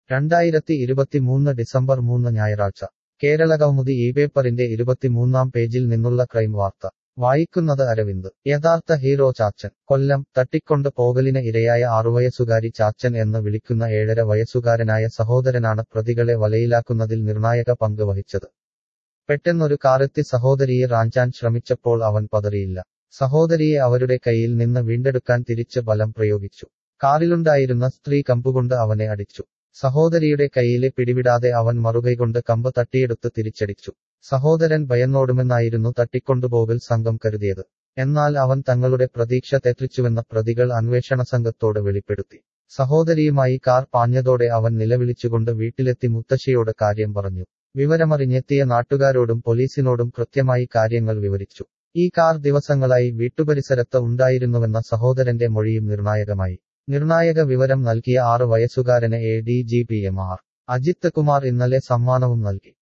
രണ്ടായിരത്തി ഇരുപത്തിമൂന്ന് ഡിസംബർ മൂന്ന് ഞായറാഴ്ച കേരളകൗമുദി ഈ പേപ്പറിന്റെ ഇരുപത്തിമൂന്നാം പേജിൽ നിന്നുള്ള ക്രൈം വാർത്ത വായിക്കുന്നത് അരവിന്ദ് യഥാർത്ഥ ഹീറോ ചാച്ചൻ കൊല്ലം തട്ടിക്കൊണ്ട് പോകലിന് ഇരയായ ആറുവയസ്സുകാരി ചാച്ചൻ എന്ന് വിളിക്കുന്ന ഏഴര വയസ്സുകാരനായ സഹോദരനാണ് പ്രതികളെ വലയിലാക്കുന്നതിൽ നിർണായക പങ്ക് വഹിച്ചത് പെട്ടെന്നൊരു കാറെത്തി സഹോദരിയെ റാഞ്ചാൻ ശ്രമിച്ചപ്പോൾ അവൻ പതറിയില്ല സഹോദരിയെ അവരുടെ കയ്യിൽ നിന്ന് വീണ്ടെടുക്കാൻ തിരിച്ച് ബലം പ്രയോഗിച്ചു കാറിലുണ്ടായിരുന്ന സ്ത്രീ കമ്പുകൊണ്ട് അവനെ അടിച്ചു സഹോദരിയുടെ കയ്യിലെ പിടിവിടാതെ അവൻ മറുകൈകൊണ്ട് കമ്പ് തട്ടിയെടുത്ത് തിരിച്ചടിച്ചു സഹോദരൻ ഭയന്നോടുമെന്നായിരുന്നു തട്ടിക്കൊണ്ടുപോകൽ സംഘം കരുതിയത് എന്നാൽ അവൻ തങ്ങളുടെ പ്രതീക്ഷ തെറ്റിച്ചുവെന്ന പ്രതികൾ അന്വേഷണ സംഘത്തോട് വെളിപ്പെടുത്തി സഹോദരിയുമായി കാർ പാഞ്ഞതോടെ അവൻ നിലവിളിച്ചുകൊണ്ട് വീട്ടിലെത്തി മുത്തശ്ശിയോട് കാര്യം പറഞ്ഞു വിവരമറിഞ്ഞെത്തിയ നാട്ടുകാരോടും പോലീസിനോടും കൃത്യമായി കാര്യങ്ങൾ വിവരിച്ചു ഈ കാർ ദിവസങ്ങളായി വീട്ടുപരിസരത്ത് ഉണ്ടായിരുന്നുവെന്ന സഹോദരന്റെ മൊഴിയും നിർണായകമായി നിർണായക വിവരം നൽകിയ ആറ് വയസ്സുകാരന് A D G P M R Ajith Kumar ഇന്നലെ സമ്മാനവും നൽകി